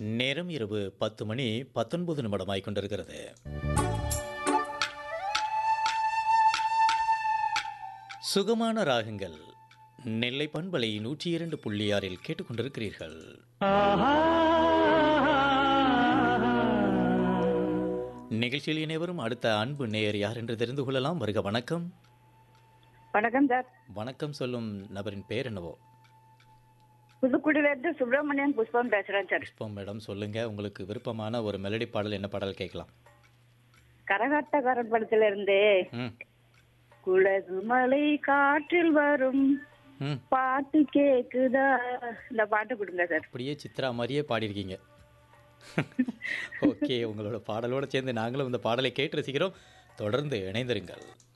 நேரம் இரவு பத்து மணி பத்தொன்பது நிமிடமாய் கொண்டிருக்கிறது சுகமான ராகங்கள் நெல்லை பண்பலை நூற்றி இரண்டு புள்ளி ஆறில் கேட்டுக்கொண்டிருக்கிறீர்கள் நிகழ்ச்சியில் இணைவரும் அடுத்த அன்பு நேயர் யார் என்று தெரிந்து கொள்ளலாம் வருக வணக்கம் வணக்கம் சார் வணக்கம் சொல்லும் நபரின் பெயர் என்னவோ புதுக்குடியிலிருந்து சுப்பிரமணியன் புஷ்பம் பேசுறேன் சார் புஷ்பம் மேடம் சொல்லுங்க உங்களுக்கு விருப்பமான ஒரு மெலடி பாடல் என்ன பாடல் கேட்கலாம் கரகாட்டக்காரன் படத்துல இருந்து ம் குளது மலை காற்றில் வரும் ம் பாட்டு கேக்குதா இந்த பாட்டு கொடுங்க சார் அப்படியே சித்ரா மாதிரியே பாடியிருக்கீங்க ஓகே உங்களோட பாடலோட சேர்ந்து நாங்களும் இந்த பாடலை கேட்டு ரசிக்கிறோம் தொடர்ந்து இணைந்திருங்கள்